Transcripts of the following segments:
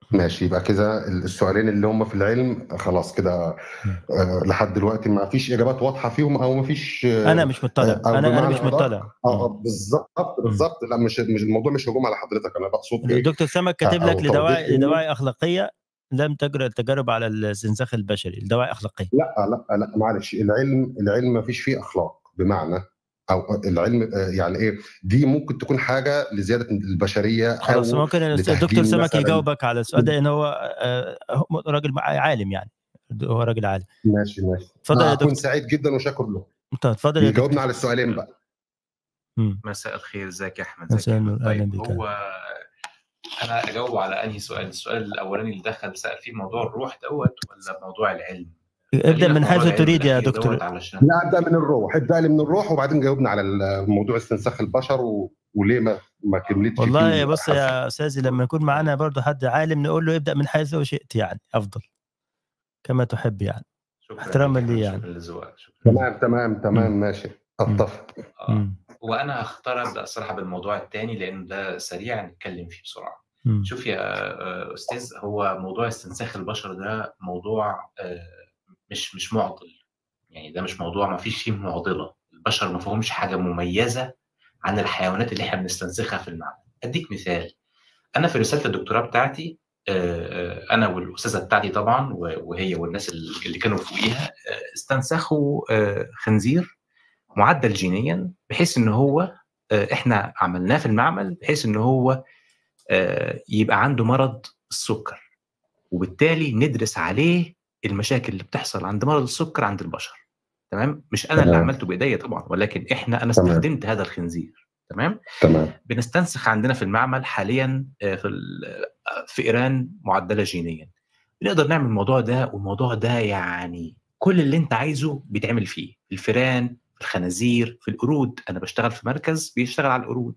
ماشي يبقى كده السؤالين اللي هم في العلم خلاص كده آه لحد دلوقتي ما فيش اجابات واضحه فيهم او ما فيش آه انا مش مطلع أو انا انا بمعنى مش أدق- مطلع اه آه، بالظبط بالظبط لا مش مش الموضوع مش هجوم على حضرتك انا بقصد ايه الدكتور سمك كاتب أو لك توضيح لدواعي إنه- لدواعي اخلاقيه لم تجرى التجارب على الاستنساخ البشري لدواعي اخلاقيه لا لا لا معلش العلم العلم ما فيش فيه اخلاق بمعنى او العلم آه، يعني ايه دي ممكن تكون حاجه لزياده البشريه خلاص او ممكن لتهجين الدكتور سمك مثلاً. يجاوبك على السؤال ده ان هو آه، هو راجل عالم يعني هو راجل عالم ماشي ماشي اتفضل يا أنا هكون دكتور سعيد جدا وشاكر له طيب، اتفضل يا يجاوبنا دكتور على السؤالين بقى مم. مساء الخير ازيك يا احمد مساء ازيك يا النور، أحمد؟ أهلا طيب بك. هو انا اجاوب على انهي سؤال السؤال الاولاني اللي دخل سال فيه موضوع الروح دوت ولا موضوع العلم ابدا خلينا من في حيث موضوع العلم تريد يا الأخير دكتور دوت علشان لا ابدا من الروح ابدا لي من الروح وبعدين جاوبنا على موضوع استنساخ البشر و... وليه ما ما كملتش والله فيه بص يا استاذي لما يكون معنا برضه حد عالم نقول له ابدا من حيث شئت يعني افضل كما تحب يعني شكرا احتراما لك يا لي أحمد، يعني. شكرا لذوقك شكرا تمام تمام تمام ماشي اتفق آه. مم. وانا هختار ابدا الصراحه بالموضوع الثاني لان ده سريع نتكلم فيه بسرعه مم. شوف يا آه، استاذ هو موضوع استنساخ البشر ده موضوع آه، مش مش معضل يعني ده مش موضوع ما فيش فيه معضله البشر ما فيهمش حاجه مميزه عن الحيوانات اللي احنا بنستنسخها في المعمل اديك مثال انا في رساله الدكتوراه بتاعتي آه، آه، انا والاستاذه بتاعتي طبعا و- وهي والناس اللي كانوا فوقيها آه، استنسخوا آه، خنزير معدل جينيا بحيث ان هو آه، احنا عملناه في المعمل بحيث ان هو آه، يبقى عنده مرض السكر وبالتالي ندرس عليه المشاكل اللي بتحصل عند مرض السكر عند البشر تمام مش انا اللي تمام. عملته بايديا طبعا ولكن احنا انا تمام. استخدمت هذا الخنزير تمام تمام بنستنسخ عندنا في المعمل حاليا آه، في ال- آه، في ايران معدله جينيا نقدر نعمل الموضوع ده والموضوع ده يعني كل اللي انت عايزه بيتعمل فيه في الفئران في الخنازير في القرود انا بشتغل في مركز بيشتغل على القرود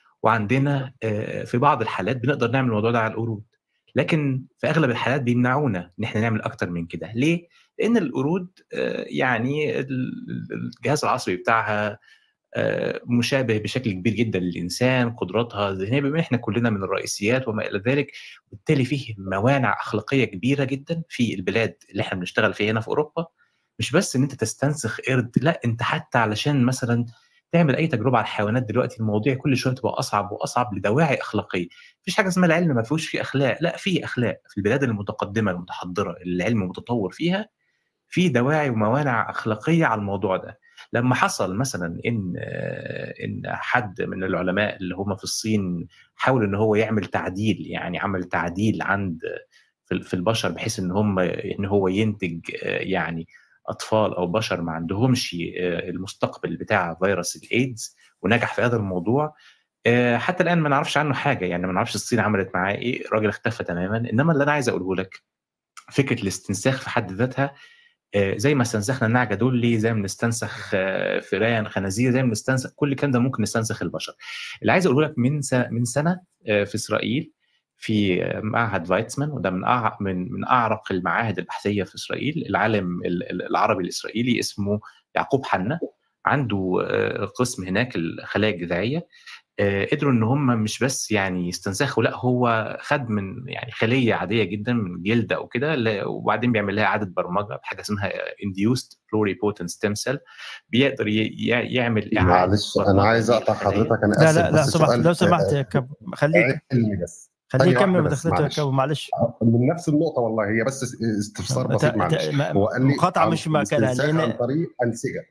وعندنا آه، في بعض الحالات بنقدر نعمل الموضوع ده على القرود لكن في اغلب الحالات بيمنعونا ان احنا نعمل اكتر من كده ليه لان القرود آه، يعني ال- الجهاز العصبي بتاعها آه، مشابه بشكل كبير جدا للانسان قدراتها الذهنيه بما إن احنا كلنا من الرئيسيات وما الى ذلك بالتالي فيه موانع اخلاقيه كبيره جدا في البلاد اللي احنا بنشتغل فيها هنا في اوروبا مش بس ان انت تستنسخ قرد لا انت حتى علشان مثلا تعمل اي تجربه على الحيوانات دلوقتي المواضيع كل شويه تبقى اصعب واصعب لدواعي اخلاقيه مفيش حاجه اسمها العلم ما فيهوش فيه اخلاق لا فيه اخلاق في البلاد المتقدمه المتحضره اللي العلم متطور فيها في دواعي وموانع اخلاقيه على الموضوع ده لما حصل مثلا ان آه، ان حد من العلماء اللي هم في الصين حاول ان هو يعمل تعديل يعني عمل تعديل عند في في البشر بحيث ان هم ان هو ينتج آه، يعني اطفال او بشر ما عندهمش آه، المستقبل بتاع فيروس الايدز ونجح في هذا الموضوع آه، حتى الان ما نعرفش عنه حاجه يعني ما نعرفش الصين عملت معاه ايه الراجل اختفى تماما انما اللي انا عايز اقوله لك فكره الاستنساخ في حد ذاتها آه، زي ما استنسخنا النعجه دولي زي ما نستنسخ آه، فئران خنازير زي ما نستنسخ كل الكلام ده ممكن نستنسخ البشر اللي عايز اقوله لك من سنه من سنه آه، في اسرائيل في آه، معهد فايتسمان وده من أع... من من اعرق المعاهد البحثيه في اسرائيل العالم ال- ال- العربي الاسرائيلي اسمه يعقوب حنا عنده آه، قسم هناك الخلايا الجذعيه آه، قدروا ان هم مش بس يعني يستنسخوا لا هو خد من يعني خليه عاديه جدا من جلد او كده لا- وبعدين بيعمل لها اعاده برمجه بحاجه اسمها induced pluripotent stem cell بيقدر ي- ي- يعمل اعاده معلش انا برمجة عايز اقطع للخلايا. حضرتك انا لا اسف لا لا بس سمحت سؤال لو سمحت يا كابو خليه علمي بس خليه ثانية يكمل واحدة بس، مداخلته يا معلش. كابو معلش من نفس النقطه والله هي بس استفسار ت- بسيط ت- معلش ما- هو قال لي مقاطعه عن مش مكانها الاستنساخ عن لان طريق انسجه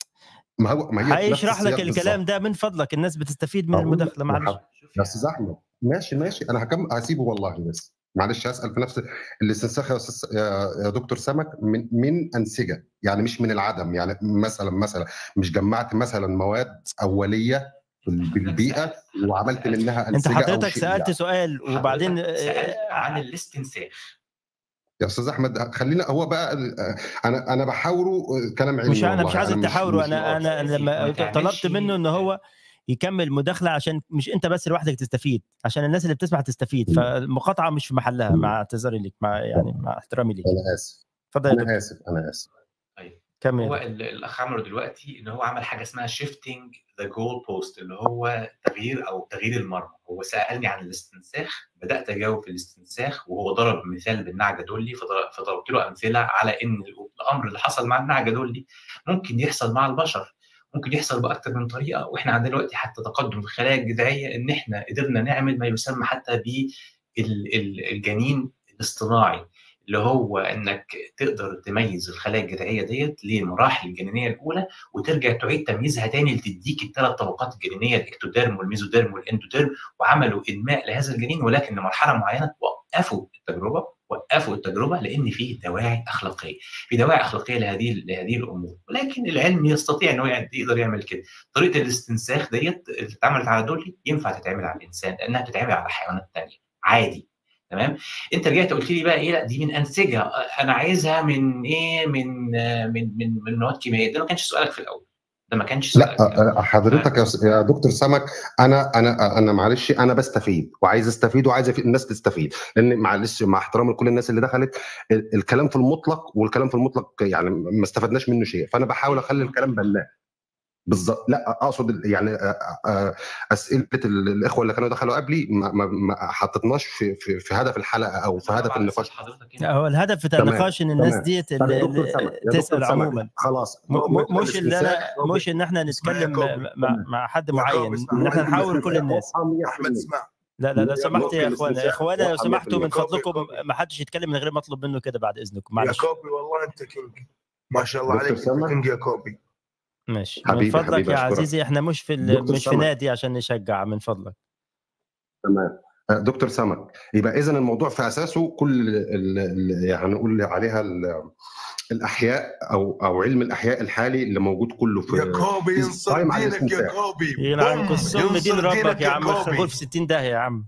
ما هو ما هي في نفس هيشرح لك السياق الكلام بالظبط. ده من فضلك الناس بتستفيد من أقول لك المداخله معلش يا يا استاذ احمد ماشي ماشي انا هكمل هسيبه والله بس معلش هسال في نفس الاستنساخ يا استاذ يا يا دكتور سمك من من انسجه يعني مش من العدم يعني مثلا مثلا مش جمعت مثلا مواد اوليه بالبيئه وعملت منها انت انسجه او حضرتك شيء سالت يعني. سؤال وبعدين حضرتك سألت آه، عن الاستنساخ يا استاذ احمد خلينا هو بقى انا انا بحاوره كلام علمي مش انا والله. مش عايزك مش- تحاوره مش- انا انا أساسي. لما ما تعملش- طلبت منه ان هو يكمل مداخله عشان مش انت بس لوحدك تستفيد عشان الناس اللي بتسمع تستفيد مم. فالمقاطعه مش في محلها مع اعتذاري لك مع يعني مع احترامي ليك انا اسف اتفضل يا دكتور انا اسف انا اسف طيب كمل هو ال- الاخ عمرو دلوقتي ان هو عمل حاجه اسمها شيفتنج ذا جول بوست اللي هو تغيير او تغيير المرمى هو سالني عن الاستنساخ بدات اجاوب في الاستنساخ وهو ضرب مثال بالنعجه دولي فضر- فضربت له امثله على ان الامر اللي حصل مع النعجه دولي ممكن يحصل مع البشر ممكن يحصل باكثر من طريقه واحنا عندنا دلوقتي حتى تقدم في الخلايا الجذعيه ان احنا قدرنا نعمل ما يسمى حتى بالجنين الاصطناعي اللي هو انك تقدر تميز الخلايا الجذعيه ديت للمراحل الجنينيه الاولى وترجع تعيد تمييزها تاني لتديك الثلاث طبقات الجنينيه الاكتوديرم والميزوديرم والاندوديرم وعملوا انماء لهذا الجنين ولكن لمرحله معينه وقفوا التجربه وقفوا التجربه لان فيه دواعي اخلاقيه في دواعي اخلاقيه لهذه لهذه الامور ولكن العلم يستطيع انه يعني يقدر يعمل كده طريقه الاستنساخ ديت اللي اتعملت على دولي ينفع تتعمل على الانسان لانها بتتعمل على حيوانات ثانيه عادي تمام انت رجعت قلت لي بقى ايه لا دي من انسجه انا عايزها من ايه من آه، من من من مواد كيميائيه ده ما كانش سؤالك في الاول ده ما كانش سؤالك في الأول. لا حضرتك يا س- يا دكتور سمك انا انا انا معلش انا بستفيد وعايز استفيد وعايز أفيد- الناس تستفيد لان معلش مع احترام لكل الناس اللي دخلت ال- الكلام في المطلق والكلام في المطلق يعني ما استفدناش منه شيء فانا بحاول اخلي الكلام بناء بالظبط لا اقصد ال- يعني آه، آه، اسئله ال- الاخوه اللي كانوا دخلوا قبلي ما, ما, ما حطيتناش في, في, في هدف الحلقه او في هدف طبعاً النقاش حضرتك لا، هنا هو الهدف في تمام، النقاش ان الناس تمام. ديت طب يا اللي- دكتور سمك يا دكتور تسال سمك عموما خلاص م- م- مش اللي انا الاستنساخ. مش ان احنا اسمع يا نتكلم كوبي. مع, مع حد يا معين كوبي، اسمع. ان احنا نحاول كل الناس احمد اسمع لا لا لو ممكن سمحت يا اخوانا يا الاستنساخ اخوانا لو واضحة سمحتوا من 100%. كوبي، فضلكم كوبي. ما حدش يتكلم من غير ما اطلب منه كده بعد اذنكم يا معلش كوبي والله انت كينج ما شاء الله دكتور عليك سامع؟ انت كينج يا كوبي ماشي حبيبي- من فضلك حبيبي، يا أشكرك. عزيزي احنا مش في ال- دكتور مش في سامع. نادي عشان نشجع من فضلك تمام آه، دكتور سمك يبقى اذا الموضوع في اساسه كل ال- ال- يعني نقول عليها ال- الاحياء او او علم الاحياء الحالي اللي موجود كله في يا كوبي ينصر قايم على دينك يا الاستنساخ. كوبي يلعن بوم، الصم ينصر دين ربك دينك يا عم كوبي. غول في 60 داهيه يا عم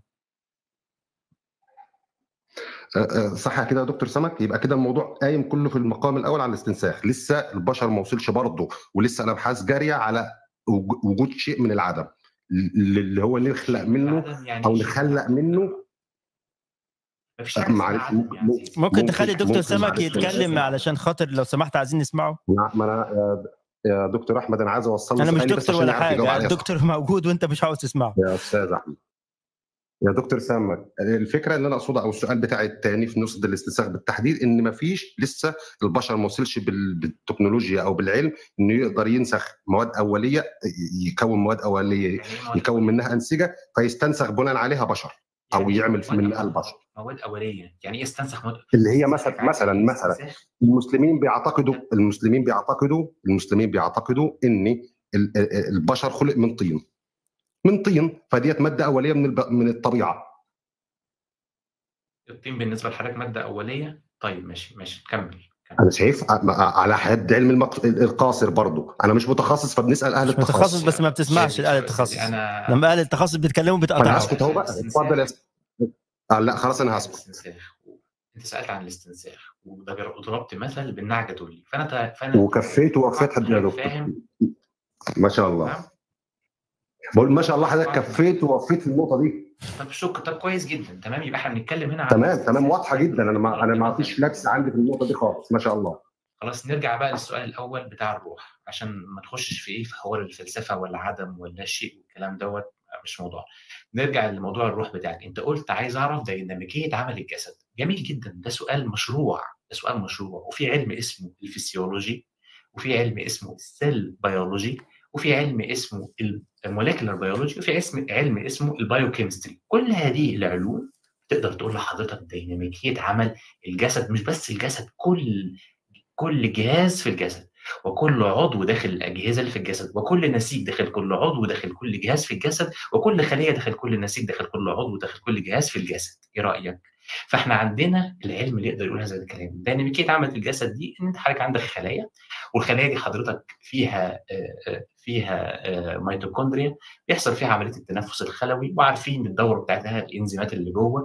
آه، آه، صح كده يا دكتور سمك يبقى كده الموضوع قايم كله في المقام الاول على الاستنساخ لسه البشر ما وصلش برضه ولسه الابحاث جاريه على وج- وجود شيء من العدم ل- اللي هو نخلق منه العدم يعني او شيء. نخلق منه مفيش حاجه اسمها معلش عدم ممكن يا عزيزي. ممكن ممكن- تخلي دكتور ممكن سمك معلش يتكلم معلش. علشان خاطر لو سمحت عايزين نسمعه ما ما انا يا- يا دكتور احمد انا عايز اوصل له انا مش سؤالي بس دكتور عشان ولا يعرف يجاوب حاجه عليا صح. الدكتور موجود وانت مش عاوز تسمعه يا استاذ احمد يا دكتور سامك الفكره اللي انا اقصدها او السؤال بتاعي الثاني في نقطه الاستنساخ بالتحديد ان ما فيش لسه البشر ما وصلش بال- بالتكنولوجيا او بالعلم انه يقدر ينسخ مواد اوليه ي- يكون مواد اوليه يعني إيه مواد يكون منها انسجه فيستنسخ بناء عليها بشر او يعني يعمل مواد منها أولية- البشر مواد اوليه يعني ايه استنسخ مواد اللي هي مثلا مثلا مثلا استنساخ المسلمين بيعتقدوا المسلمين بيعتقدوا المسلمين بيعتقدوا ان ال- ال- البشر خلق من طين من طين فديت ماده اوليه من الب- من الطبيعه الطين بالنسبه لحضرتك ماده اوليه طيب ماشي ماشي كمل كمل. انا شايف ع- على حد علم المق... القاصر برضو انا مش متخصص فبنسال اهل مش التخصص متخصص بس ما بتسمعش شايف- الآلة شايف- التخصص انا لما اهل التخصص بيتكلموا انا بتقطعوا هسكت اهو بقى اتفضل يا س- آه لا خلاص انا هسكت الاستنساخ انت سالت عن الاستنساخ وضربت مثل بالنعجه دولي فانا تا- فانا وكفيت ووفيت حد يا دكتور فاهم ما شاء الله نعم بقول ما شاء الله حضرتك كفيت ووفيت في النقطه دي طب شكرا طب كويس جدا تمام يبقى احنا بنتكلم هنا عن تمام الاستنساخ. تمام واضحه جدا انا ما انا ما ضربت فيش مثل. لبس عندي في النقطه دي خالص ما شاء الله خلاص نرجع بقى للسؤال الاول بتاع الروح عشان ما نخشش في ايه في حوار الفلسفه ولا عدم ولا شيء والكلام دوت مش موضوع نرجع لموضوع الروح بتاعك انت قلت عايز اعرف ديناميكيه عمل الجسد جميل جدا ده سؤال مشروع ده سؤال مشروع وفي علم اسمه الفسيولوجي وفي علم اسمه السيل بيولوجي وفي علم اسمه الموليكولار بيولوجي وفي اسم علم اسمه البايوكيمستري كل هذه العلوم تقدر تقول لحضرتك ديناميكيه عمل الجسد مش بس الجسد كل كل جهاز في الجسد وكل عضو داخل الاجهزه اللي في الجسد وكل نسيج داخل كل عضو داخل كل جهاز في الجسد وكل خليه داخل كل نسيج داخل كل عضو داخل كل جهاز في الجسد ايه رايك فاحنا عندنا العلم اللي يقدر يقول هذا الكلام ديناميكيه عمل الجسد دي ان انت حضرتك عندك خلايا والخلايا دي حضرتك فيها فيها ميتوكوندريا بيحصل فيها عمليه التنفس الخلوي وعارفين الدوره بتاعتها الانزيمات اللي جوه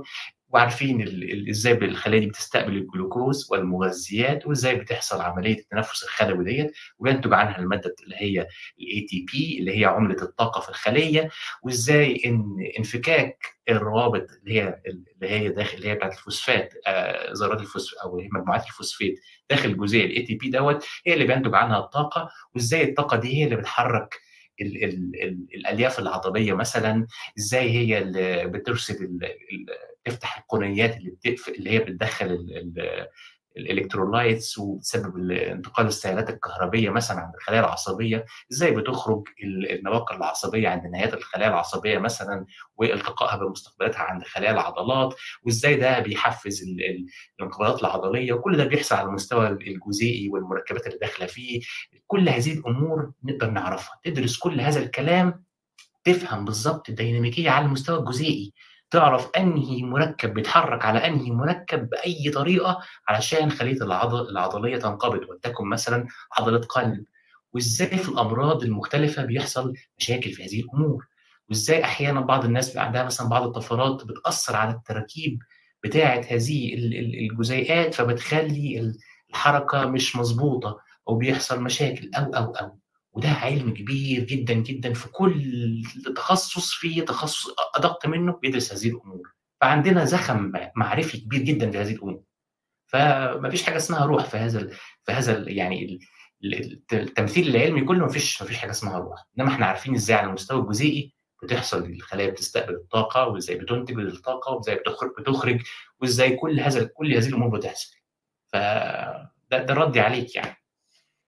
وعارفين ال- ال- ازاي الخلايا دي بتستقبل الجلوكوز والمغذيات وازاي بتحصل عمليه التنفس الخلوي ديت وينتج عنها الماده اللي هي الاي تي بي اللي هي عمله الطاقه في الخليه وازاي ان انفكاك الروابط اللي هي اللي هي داخل اللي هي بتاعت الفوسفات آه، ذرات الفوسفات او مجموعات الفوسفات داخل جزيء الاي تي بي دوت هي اللي بينتج عنها الطاقه وازاي الطاقه دي هي اللي بتحرك ال ال ال الالياف العضليه مثلا ازاي هي اللي بترسل ال ال تفتح القنيات اللي بتقفل اللي هي بتدخل ال ال الالكترولايتس وبتسبب ال- انتقال السيالات الكهربيه مثلا عند الخلايا العصبيه ازاي بتخرج ال- النواقل العصبيه عند نهايات الخلايا العصبيه مثلا والتقائها بمستقبلاتها عند خلايا العضلات وازاي ده بيحفز ال- ال- الانقباضات العضليه وكل ده بيحصل على المستوى الجزيئي والمركبات اللي داخله فيه كل هذه الامور نقدر نعرفها تدرس كل هذا الكلام تفهم بالظبط الديناميكيه على المستوى الجزيئي تعرف انهي مركب بيتحرك على انهي مركب باي طريقه علشان خليه العضل العضليه تنقبض ولتكن مثلا عضله قلب وازاي في الامراض المختلفه بيحصل مشاكل في هذه الامور وازاي احيانا بعض الناس بيبقى عندها مثلا بعض الطفرات بتاثر على التراكيب بتاعه هذه ال- ال- الجزيئات فبتخلي الحركه مش مظبوطه او بيحصل مشاكل او او او وده علم كبير جدا جدا في كل تخصص فيه تخصص ادق منه بيدرس هذه الامور فعندنا زخم معرفي كبير جدا في هذه الامور فما فيش حاجه اسمها روح في هذا ال- في هذا ال- يعني ال- ال- التمثيل العلمي كله ما فيش ما فيش حاجه اسمها روح انما احنا عارفين ازاي على المستوى الجزيئي بتحصل الخلايا بتستقبل الطاقه وازاي بتنتج الطاقه وازاي بتخرج بتخرج وازاي كل هذا كل هذه الامور بتحصل فده ده ردي عليك يعني